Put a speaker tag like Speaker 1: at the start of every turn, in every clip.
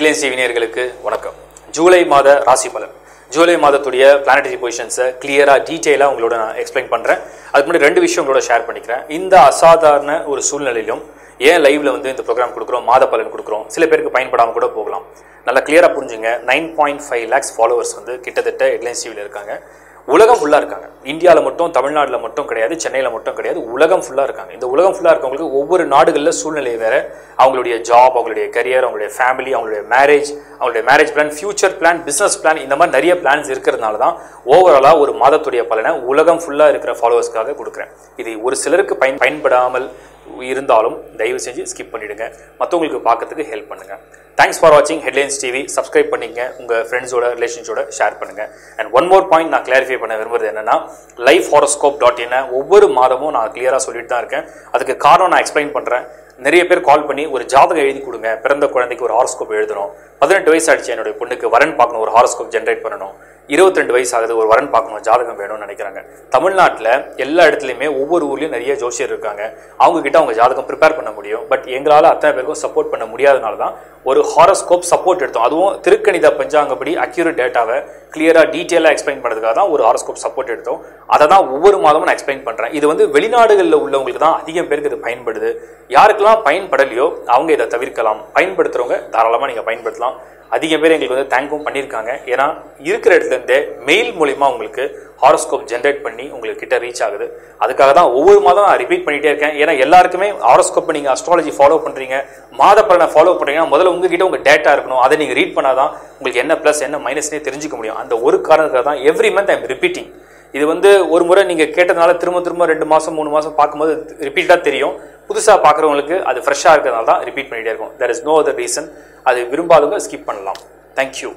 Speaker 1: headlines டிவினியர்களுக்கு வணக்கம் ஜூலை மாத ராசி பலன் ஜூலை மாதத்துடைய பிளானட்டரி பொசிஷன்ஸை கிளியராக டீட்டெயிலாக உங்களோட நான் எக்ஸ்பிளைன் பண்ணுறேன் அதுக்கு முன்னாடி ரெண்டு விஷயம் உங்களோட ஷேர் பண்ணிக்கிறேன் இந்த அசாதாரண ஒரு சூழ்நிலையிலும் ஏன் லைவ்ல வந்து இந்த ப்ரோக்ராம் கொடுக்குறோம் மாத பலன் கொடுக்குறோம் சில பேருக்கு பயன்படாமல் கூட போகலாம் நல்லா கிளியராக புரிஞ்சுங்க nine point five lakhs followers வந்து கிட்டத்தட்ட ஹெட்லைன்ஸ் டிவியில் இருக்காங்க உலகம் ஃபுல்லாக இருக்காங்க இந்தியாவில் மட்டும் தமிழ்நாட்டில் மட்டும் கிடையாது சென்னையில் மட்டும் கிடையாது உலகம் ஃபுல்லாக இருக்காங்க இந்த உலகம் ஃபுல்லாக இருக்கவங்களுக்கு ஒவ்வொரு நாடுகளில் சூழ்நிலை வேற அவங்களுடைய ஜாப் அவங்களுடைய கரியர் அவங்களுடைய ஃபேமிலி அவங்களுடைய மேரேஜ் அவங்களுடைய marriage plan future plan business plan இந்த மாதிரி நிறைய பிளான்ஸ் இருக்கிறதுனால தான் ஓவராலாக ஒரு மாதத்துடைய பலனை உலகம் ஃபுல்லாக இருக்கிற ஃபாலோவர்ஸ்க்காக கொடுக்குறேன் இது ஒரு சிலருக்கு பயன் பயன்படாமல் இருந்தாலும் தயவு செஞ்சு ஸ்கிப் பண்ணிடுங்க மற்றவங்களுக்கு பார்க்கறதுக்கு ஹெல்ப் பண்ணுங்க தேங்க்ஸ் ஃபார் வாட்சிங் ஹெட்லைன்ஸ் டிவி சப்ஸ்கிரைப் பண்ணிங்க உங்கள் ஃப்ரெண்ட்ஸோட ரிலேஷன்ஸோட ஷேர் பண்ணுங்க அண்ட் ஒன் மோர் பாயிண்ட் நான் கிளாரிஃபை பண்ண விரும்புறது என்னன்னா லைஃப் ஹாரோஸ்கோப் டாட் இன் ஒவ்வொரு மாதமும் நான் கிளியராக சொல்லிட்டு தான் இருக்கேன் அதுக்கு காரணம் நான் எக்ஸ்பிளைன் பண்ணுறேன் நிறைய பேர் கால் பண்ணி ஒரு ஜாதகம் எழுதி கொடுங்க பிறந்த குழந்தைக்கு ஒரு ஹாரோஸ்கோப் எழுதணும் பதினெட்டு வயசு ஆயிடுச்சு என்னுடைய பொண்ணுக்கு வரன் பார்க்கணும் ஒரு ஹாரோஸ்கோப் ஜென்ரேட் பண்ணணும் இருபத்தி ரெண்டு வயசு ஆகுது ஒரு வரன் பார்க்கணும் ஜாதகம் வேணும்னு நினைக்கிறாங்க தமிழ்நாட்டில் எல்லா இடத்துலையுமே ஒவ்வொரு ஊர்லேயும் நிறைய ஜோசியர் இருக்காங்க அவங்க கிட்ட அவங்க ஜாதகம் ப்ரிப்பேர் பண்ண முடியும் பட் எங்களால் அத்தனை பேருக்கும் சப்போர்ட் பண்ண முடியாதனால தான் ஒரு ஹாரோஸ்கோப் சப்போர்ட் எடுத்தோம் அதுவும் திருக்கணித பஞ்சாங்கப்படி அக்யூரேட் டேட்டாவை கிளியராக டீட்டெயிலாக எக்ஸ்பிளைன் பண்ணுறதுக்காக தான் ஒரு ஹாரோஸ்கோப் சப்போர்ட் எடுத்தோம் அதை தான் ஒவ்வொரு மாதமும் நான் எக்ஸ்பிளைன் பண்ணுறேன் இது வந்து வெளிநாடுகளில் உள்ளவங்களுக்கு தான் அதிகம் பேருக்கு இது பயன்படுது யாருக்கெல்லாம் பயன்படலையோ அவங்க இதை தவிர்க்கலாம் பயன்படுத்துகிறவங்க தாராளமாக நீங்கள் பயன்படுத்தலாம் அதிகம் பேர் எங்களுக்கு வந்து தேங்க்கும் பண்ணியிருக்காங்க ஏன்னா இருக்கிற இடத்துலேருந்தே மெயில் மூலிமா உங்களுக்கு ஹாரோஸ்கோப் ஜென்ரேட் பண்ணி உங்களுக்கு கிட்ட ரீச் ஆகுது அதுக்காக தான் ஒவ்வொரு மாதம் நான் ரிப்பீட் பண்ணிட்டே இருக்கேன் ஏன்னா எல்லாருக்குமே ஹாரோஸ்கோப்பை நீங்கள் அஸ்ட்ராலஜி ஃபாலோ பண்ணுறீங்க மாத பலனை ஃபாலோ பண்ணுறீங்கன்னா முதல்ல உங்ககிட்ட உங்கள் டேட்டா இருக்கணும் அதை நீங்கள் ரீட் பண்ணாதான் உங்களுக்கு என்ன ப்ளஸ் என்ன மைனஸ்னே தெரிஞ்சுக்க முடியும் அந்த ஒரு காரணத்துக்காக தான் எவ்ரி மந்த் ஐம் ரிப்பீட்டிங் இது வந்து ஒரு முறை நீங்கள் கேட்டதுனால திரும்ப திரும்ப ரெண்டு மாதம் மூணு மாதம் பார்க்கும்போது ரிப்பீட்டாக தெரியும் புதுசாக பார்க்குறவங்களுக்கு அது ஃப்ரெஷ்ஷாக இருக்கிறதுனால தான் ரிப்பீட் பண்ணிகிட்டே இருக்கும் there is no other reason அது விரும்பாதவங்க ஸ்கிப் பண்ணலாம் தேங்க்யூ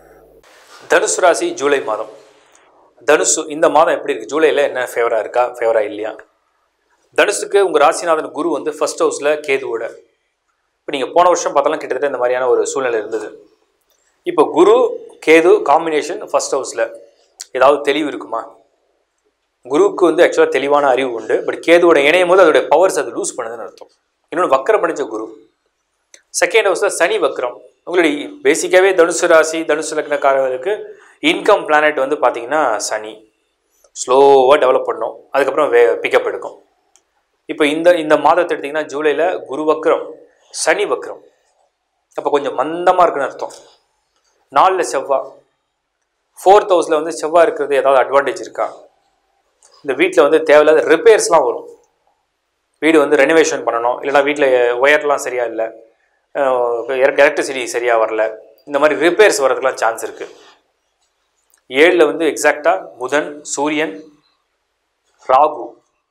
Speaker 1: தனுசு ராசி ஜூலை மாதம் தனுசு இந்த மாதம் எப்படி இருக்குது ஜூலையில் என்ன ஃபேவராக இருக்கா ஃபேவராக இல்லையா தனுசுக்கு உங்கள் ராசிநாதன் குரு வந்து ஃபர்ஸ்ட் ஹவுஸில் கேதுவோட இப்போ நீங்கள் போன வருஷம் பார்த்தாலும் கிட்டத்தட்ட இந்த மாதிரியான ஒரு சூழ்நிலை இருந்தது இப்போ குரு கேது காம்பினேஷன் ஃபர்ஸ்ட் ஹவுஸில் ஏதாவது தெளிவு இருக்குமா குருவுக்கு வந்து ஆக்சுவலாக தெளிவான அறிவு உண்டு பட் கேதுவோட இணையும் போது அதோடைய பவர்ஸ் அது லூஸ் பண்ணுதுன்னு அர்த்தம் இன்னொன்று வக்கரம் படித்த குரு செகண்ட் ஹவுஸில் சனி வக்ரம் உங்களுடைய பேசிக்காகவே தனுசு ராசி தனுசு லக்னக்காரர்களுக்கு இன்கம் பிளானட் வந்து பார்த்தீங்கன்னா சனி ஸ்லோவாக டெவலப் பண்ணும் அதுக்கப்புறம் வே பிக்கப் எடுக்கும் இப்போ இந்த இந்த மாதத்தை எடுத்திங்கன்னா ஜூலையில் குரு வக்ரம் சனி வக்ரம் அப்போ கொஞ்சம் மந்தமாக இருக்குன்னு அர்த்தம் நாலில் செவ்வாய் ஃபோர்த் ஹவுஸில் வந்து செவ்வாய் இருக்கிறது ஏதாவது அட்வான்டேஜ் இருக்கா இந்த வீட்டில் வந்து தேவையில்லாத ரிப்பேர்ஸ்லாம் வரும் வீடு வந்து ரெனோவேஷன் பண்ணணும் இல்லைனா வீட்டில் ஒயர்லாம் சரியாக இல்லை எலக்ட்ரிசிட்டி சரியாக வரல இந்த மாதிரி ரிப்பேர்ஸ் வர்றதுக்கெலாம் சான்ஸ் இருக்குது ஏழில் வந்து எக்ஸாக்டாக புதன் சூரியன் ராகு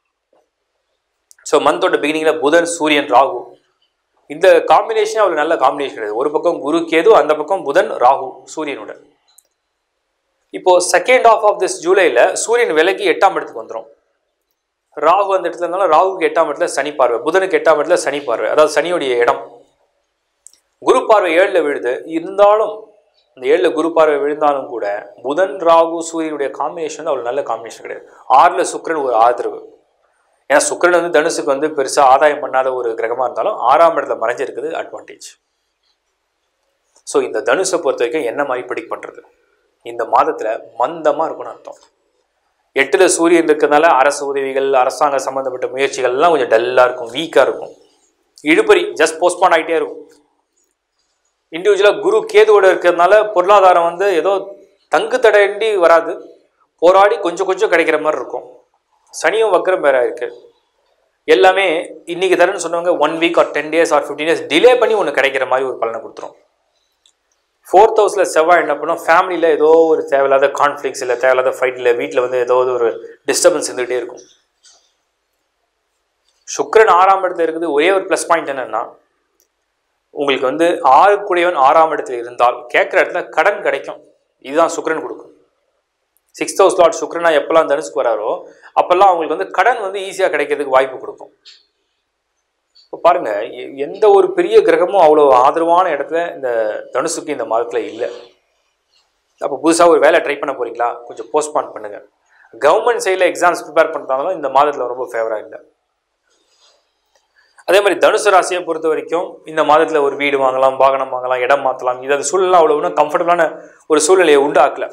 Speaker 1: ஸோ மந்தோட பிகினிங்கில் புதன் சூரியன் ராகு இந்த காம்பினேஷன் அவ்வளோ நல்ல காம்பினேஷன் கிடையாது ஒரு பக்கம் குரு கேது அந்த பக்கம் புதன் ராகு சூரியனோட இப்போ செகண்ட் ஆஃப் ஆஃப் திஸ் ஜூலையில் சூரியன் விலகி எட்டாம் இடத்துக்கு வந்துடும் ராகு அந்த இடத்துல இருந்தாலும் ராகுக்கு எட்டாம் இடத்துல சனி பார்வை புதனுக்கு எட்டாம் இடத்துல சனி பார்வை அதாவது சனியுடைய இடம் குரு பார்வை ஏழில் விழுது இருந்தாலும் இந்த ஏழில் குரு பார்வை விழுந்தாலும் கூட புதன் ராகு சூரியனுடைய காம்பினேஷன் வந்து அவ்வளோ நல்ல காம்பினேஷன் கிடையாது ஆறில் சுக்கரன் ஒரு ஆதரவு ஏன்னா சுக்கரன் வந்து தனுசுக்கு வந்து பெருசாக ஆதாயம் பண்ணாத ஒரு கிரகமாக இருந்தாலும் ஆறாம் இடத்துல மறைஞ்சிருக்குது அட்வான்டேஜ் ஸோ இந்த தனுஷை பொறுத்த வரைக்கும் என்ன மாதிரி ப்ரிடிக் பண்ணுறது இந்த மாதத்தில் மந்தமாக இருக்கும்னு அர்த்தம் எட்டில் சூரியன் இருக்கிறதுனால அரசு உதவிகள் அரசாங்க சம்மந்தப்பட்ட முயற்சிகள்லாம் கொஞ்சம் டல்லாக இருக்கும் வீக்காக இருக்கும் இழுபறி ஜஸ்ட் போஸ்ட்பான் ஆகிட்டே இருக்கும் இண்டிவிஜுவலாக குரு கேதுவோட இருக்கிறதுனால பொருளாதாரம் வந்து ஏதோ தங்கு தடையண்டி வராது போராடி கொஞ்சம் கொஞ்சம் கிடைக்கிற மாதிரி இருக்கும் சனியும் வக்கரம் வேற இருக்கு எல்லாமே இன்னைக்கு தரேன்னு சொன்னவங்க one week or ten days or fifteen days delay பண்ணி ஒன்று கிடைக்கிற மாதிரி ஒரு பலனை கொடுத்துரும் ஃபோர்த் ஹவுஸில் செவ்வாய் என்ன பண்ணும் ஃபேமிலியில் ஏதோ ஒரு தேவையில்லாத கான்ஃப்ளிக்ஸ் இல்லை தேவையில்லாத ஃபைட் இல்லை வீட்டில் வந்து ஏதோ ஒரு டிஸ்டர்பன்ஸ் இருந்துகிட்டே இருக்கும் சுக்கரன் ஆறாம் இடத்துல இருக்குது ஒரே ஒரு ப்ளஸ் பாயிண்ட் என்னென்னா உங்களுக்கு வந்து ஆறு கூடியவன் ஆறாம் இடத்துல இருந்தால் கேட்குற இடத்துல கடன் கிடைக்கும் இதுதான் சுக்கரன் கொடுக்கும் சிக்ஸ்த் ஹவுஸ் லாட் சுக்கரனா எப்போல்லாம் தனுசுக்கு வராரோ அப்போல்லாம் அவங்களுக்கு வந்து கடன் வந்து ஈஸியாக கிடைக்கிறதுக்கு வாய்ப்பு கொடுக்கும் இப்போ பாருங்க எ- எந்த ஒரு பெரிய கிரகமும் அவ்வளோ ஆதரவான இடத்துல இந்த தனுசுக்கு இந்த மாதத்தில் இல்லை அப்போ புதுசாக ஒரு வேலை ட்ரை பண்ண போறீங்களா கொஞ்சம் போஸ்ட்பான் பண்ணுங்க கவர்மெண்ட் சைடில் எக்ஸாம்ஸ் ப்ரிப்பேர் பண்ணுறாங்களும் இந்த மாதத்தில் ரொம்ப ஃபேவராக இல்லை அதே மாதிரி தனுசு ராசியை பொறுத்த வரைக்கும் இந்த மாதத்தில் ஒரு வீடு வாங்கலாம் வாகனம் வாங்கலாம் இடம் மாற்றலாம் இது சூழ்நிலை அவ்வளோ ஒன்றும் கம்ஃபர்டபுளான ஒரு சூழ்நிலையை உண்டாக்கல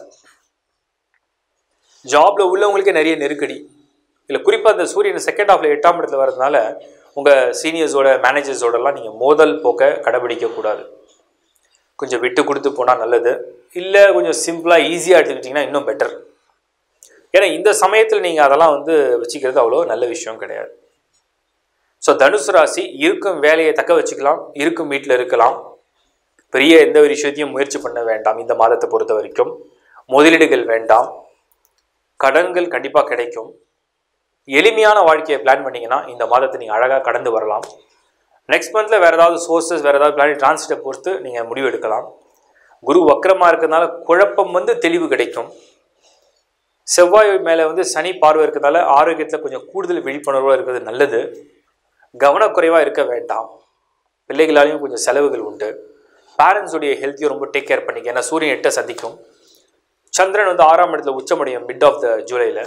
Speaker 1: ஜாப்ல உள்ளவங்களுக்கே நிறைய நெருக்கடி இல்லை குறிப்பாக இந்த சூரியன் செகண்ட் ஹாஃப்ல எட்டாம் இடத்துல வரதுனால உங்கள் சீனியர்ஸோட மேனேஜர்ஸோடலாம் நீங்கள் மோதல் போக்க கடைபிடிக்கக்கூடாது கொஞ்சம் விட்டு கொடுத்து போனால் நல்லது இல்லை கொஞ்சம் சிம்பிளாக ஈஸியாக எடுத்துக்கிட்டிங்கன்னா இன்னும் பெட்டர் ஏன்னா இந்த சமயத்தில் நீங்கள் அதெல்லாம் வந்து வச்சுக்கிறது அவ்வளோ நல்ல விஷயம் கிடையாது ஸோ தனுசு ராசி இருக்கும் வேலையை தக்க வச்சுக்கலாம் இருக்கும் வீட்டில் இருக்கலாம் பெரிய எந்த ஒரு விஷயத்தையும் முயற்சி பண்ண வேண்டாம் இந்த மாதத்தை பொறுத்த வரைக்கும் முதலீடுகள் வேண்டாம் கடன்கள் கண்டிப்பாக கிடைக்கும் எளிமையான வாழ்க்கையை பிளான் பண்ணீங்கன்னா இந்த மாதத்தை நீங்கள் அழகாக கடந்து வரலாம் நெக்ஸ்ட் மந்தில் வேறு ஏதாவது சோர்சஸ் வேறு ஏதாவது பிளான் டிரான்ஸ்ட்டை பொறுத்து நீங்கள் முடிவு எடுக்கலாம் குரு வக்கரமாக இருக்கிறதுனால குழப்பம் வந்து தெளிவு கிடைக்கும் செவ்வாய் மேலே வந்து சனி பார்வை இருக்கிறதால ஆரோக்கியத்தில் கொஞ்சம் கூடுதல் விழிப்புணர்வாக இருக்கிறது நல்லது கவனக்குறைவாக இருக்க வேண்டாம் பிள்ளைகளாலையும் கொஞ்சம் செலவுகள் உண்டு பேரண்ட்ஸுடைய ஹெல்த்தையும் ரொம்ப டேக் கேர் பண்ணிக்க ஏன்னா சூரியன் எட்டை சந்திக்கும் சந்திரன் வந்து ஆறாம் இடத்துல உச்சமடையும் மிட் ஆஃப் த ஜூலையில்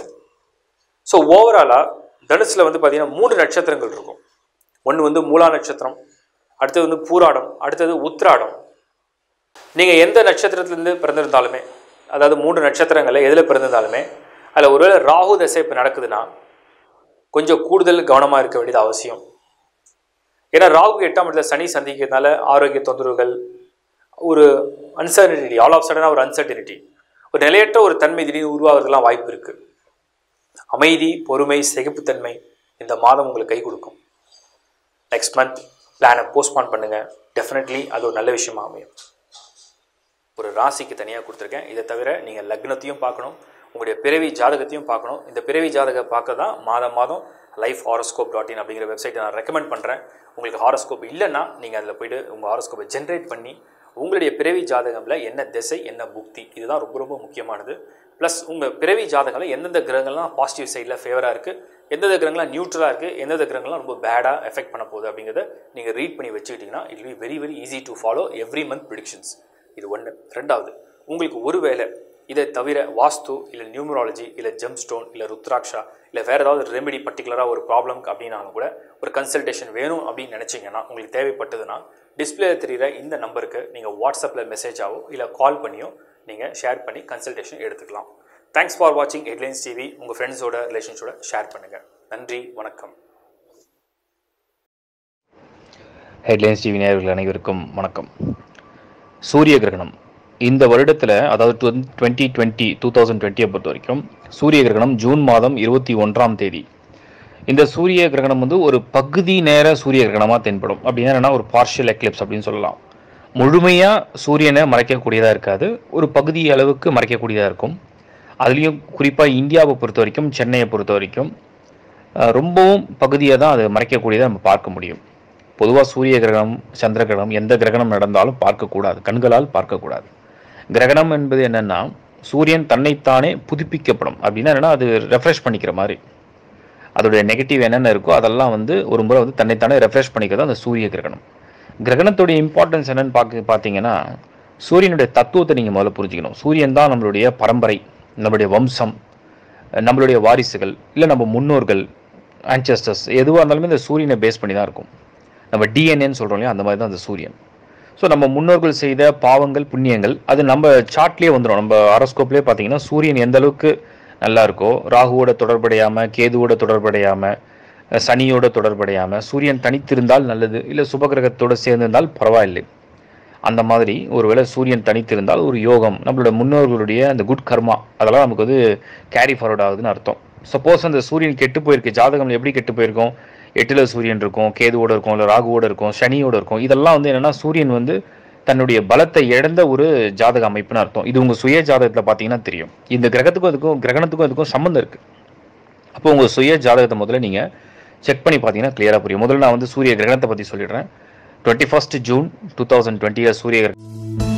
Speaker 1: ஸோ ஓவராலாக தனுசில் வந்து பார்த்தீங்கன்னா மூணு நட்சத்திரங்கள் இருக்கும் ஒன்று வந்து மூலா நட்சத்திரம் அடுத்தது வந்து பூராடம் அடுத்தது உத்ராடம் நீங்கள் எந்த நட்சத்திரத்துலேருந்து பிறந்திருந்தாலுமே அதாவது மூன்று நட்சத்திரங்களில் எதில் பிறந்திருந்தாலுமே அதில் ஒருவேளை ராகு தசை இப்போ நடக்குதுன்னா கொஞ்சம் கூடுதல் கவனமாக இருக்க வேண்டியது அவசியம் ஏன்னா ராகு எட்டாம் இடத்துல சனி சந்திக்கிறதுனால ஆரோக்கிய தொந்தரவுகள் ஒரு அன்சர்டினிட்டி ஆல் ஆஃப் சடனாக ஒரு அன்சர்டினிட்டி ஒரு நிலையற்ற ஒரு தன்மை திடீர்னு உருவாகிறதுலாம் வாய்ப்பு இருக்குது அமைதி பொறுமை சகிப்புத்தன்மை இந்த மாதம் உங்களுக்கு கை கொடுக்கும் நெக்ஸ்ட் மந்த் பிளானை போஸ்ட்பான் பண்ணுங்கள் டெஃபினெட்லி அது ஒரு நல்ல விஷயமா அமையும் ஒரு ராசிக்கு தனியாக கொடுத்துருக்கேன் இதை தவிர நீங்கள் லக்னத்தையும் பார்க்கணும் உங்களுடைய பிறவி ஜாதகத்தையும் பார்க்கணும் இந்த பிறவி ஜாதகம் பார்க்க தான் மாதம் மாதம் லைஃப் ஹாரோஸ்கோப் டாட் இன் அப்படிங்கிற வெப்சைட்டை நான் ரெக்கமெண்ட் பண்ணுறேன் உங்களுக்கு ஹாரோஸ்கோப் இல்லைன்னா நீங்கள் அதில் போயிட்டு உங்கள் ஹாரோஸ்கோப்பை ஜென்ரேட் பண்ணி உங்களுடைய பிறவி ஜாதகம்ல என்ன திசை என்ன புக்தி இதுதான் ரொம்ப ரொம்ப முக்கியமானது ப்ளஸ் உங்கள் பிறவி ஜாதகம்ல எந்தெந்த கிரகங்கள்லாம் பாசிட்டிவ் சைடில் ஃபேவராக இருக்குது எந்தெந்த கிரகங்கள்லாம் நியூட்ரலாக இருக்குது எந்தெந்த கிரகங்கள்லாம் ரொம்ப பேடாக எஃபெக்ட் பண்ண போகுது அப்படிங்கிறத நீங்கள் ரீட் பண்ணி வச்சுக்கிட்டிங்கன்னா it will very very easy to follow every month predictions இது ஒன்று ரெண்டாவது உங்களுக்கு ஒருவேளை இதை தவிர வாஸ்து இல்லை நியூமராலஜி இல்லை ஜெம் ஸ்டோன் இல்லை ருத்ராட்சா இல்லை வேறு ஏதாவது ரெமெடி பர்டிகுலராக ஒரு ப்ராப்ளம் அப்படின்னாலும் கூட ஒரு கன்சல்டேஷன் வேணும் அப்படின்னு நினச்சிங்கன்னா உங்களுக்கு தேவைப்பட்டதுன்னா டிஸ்பிளேல தெரிகிற இந்த நம்பருக்கு நீங்கள் வாட்ஸ்அப்பில் மெசேஜாவோ இல்லை கால் பண்ணியோ நீங்கள் ஷேர் பண்ணி கன்சல்டேஷன் எடுத்துக்கலாம் தேங்க்ஸ் ஃபார் வாட்சிங் ஹெட்லைன்ஸ் டிவி உங்கள் ஃப்ரெண்ட்ஸோட ரிலேஷன்ஸோட ஷேர் பண்ணுங்கள் நன்றி வணக்கம்
Speaker 2: ஹெட்லைன்ஸ் டிவி நேயர்கள் அனைவருக்கும் வணக்கம் சூரிய கிரகணம் இந்த வருடத்தில் அதாவது டுவெண்ட்டி டுவெண்ட்டி டூ தௌசண்ட் டுவெண்ட்டியை பொறுத்த வரைக்கும் சூரிய கிரகணம் ஜூன் மாதம் இருபத்தி ஒன்றாம் தேதி இந்த சூரிய கிரகணம் வந்து ஒரு பகுதி நேர சூரிய கிரகணமாக தென்படும் அப்படின்னா என்னன்னா ஒரு பார்ஷியல் எக்லிப்ஸ் அப்படின்னு சொல்லலாம் முழுமையாக சூரியனை மறைக்கக்கூடியதாக இருக்காது ஒரு பகுதி அளவுக்கு மறைக்கக்கூடியதாக இருக்கும் அதுலேயும் குறிப்பாக இந்தியாவை பொறுத்த வரைக்கும் சென்னையை பொறுத்த வரைக்கும் அஹ், ரொம்பவும் பகுதியை தான் அது மறைக்கக்கூடியதை நம்ம பார்க்க முடியும் பொதுவாக சூரிய கிரகணம் சந்திர கிரகணம் எந்த கிரகணம் நடந்தாலும் பார்க்கக்கூடாது கண்களால் பார்க்கக்கூடாது கிரகணம் என்பது என்னன்னா சூரியன் தன்னைத்தானே புதுப்பிக்கப்படும் அப்படின்னா என்னன்னா அது ரெஃப்ரெஷ் பண்ணிக்கிற மாதிரி அதோடைய நெகட்டிவ் என்னென்ன இருக்கோ அதெல்லாம் வந்து ஒரு முறை வந்து தன்னைத்தானே ரெஃப்ரெஷ் பண்ணிக்கிறது அந்த சூரிய கிரகணம் கிரகணத்துடைய இம்பார்ட்டன்ஸ் என்னன்னு பார்க்க பார்த்தீங்கன்னா சூரியனுடைய தத்துவத்தை நீங்கள் முதல்ல புரிஞ்சுக்கணும் சூரியன் தான் நம்மளுடைய பரம்பரை நம்மளுடைய வம்சம் நம்மளுடைய வாரிசுகள் இல்லை நம்ம முன்னோர்கள் ஆன்சஸ்டர்ஸ் எதுவாக இருந்தாலுமே இந்த சூரியனை பேஸ் பண்ணி தான் இருக்கும் நம்ம டிஎன்ஏன்னு சொல்கிறோம் இல்லையா அந்த மாதிரி தான் அந்த சூரியன் ஸோ நம்ம முன்னோர்கள் செய்த பாவங்கள் புண்ணியங்கள் அது நம்ம சார்ட்லேயே வந்துடும் நம்ம ஹாரோஸ்கோப்லேயே பார்த்தீங்கன்னா சூரியன் எந்த அளவுக்கு நல்லா இருக்கோ ராகுவோட தொடர்படையாமல் கேதுவோட தொடர்படையாமல் சனியோட தொடர்படையாமல் சூரியன் தனித்திருந்தால் நல்லது இல்லை சுபகிரகத்தோட சேர்ந்திருந்தால் பரவாயில்லை அந்த மாதிரி ஒருவேளை சூரியன் தனித்திருந்தால் ஒரு யோகம் நம்மளோட முன்னோர்களுடைய அந்த குட் கர்மா அதெல்லாம் நமக்கு வந்து கேரி ஃபார்வர்ட் ஆகுதுன்னு அர்த்தம் சப்போஸ் அந்த சூரியன் கெட்டு போயிருக்கு ஜாதகம் எப்படி கெட்டு போயிருக்கும் எட்டுல சூரியன் இருக்கும் கேதுவோட இருக்கும் இல்லை ராகுவோட இருக்கும் சனியோட இருக்கும் இதெல்லாம் வந்து என்னன்னா சூரியன் வந்து தன்னுடைய பலத்தை இழந்த ஒரு ஜாதக அமைப்புன்னு அர்த்தம் இது உங்க சுய ஜாதகத்தில் பார்த்தீங்கன்னா தெரியும் இந்த கிரகத்துக்கும் அதுக்கும் கிரகணத்துக்கும் அதுக்கும் சம்மந்தம் இருக்கு அப்போ உங்க சுய ஜாதகத்தை முதல்ல நீங்க செக் பண்ணி பார்த்தீங்கன்னா கிளியரா புரியும் முதல்ல நான் வந்து சூரிய கிரகணத்தை பத்தி சொல்லிடுறேன் twenty first June two thousand twenty சூரிய கிரகணம்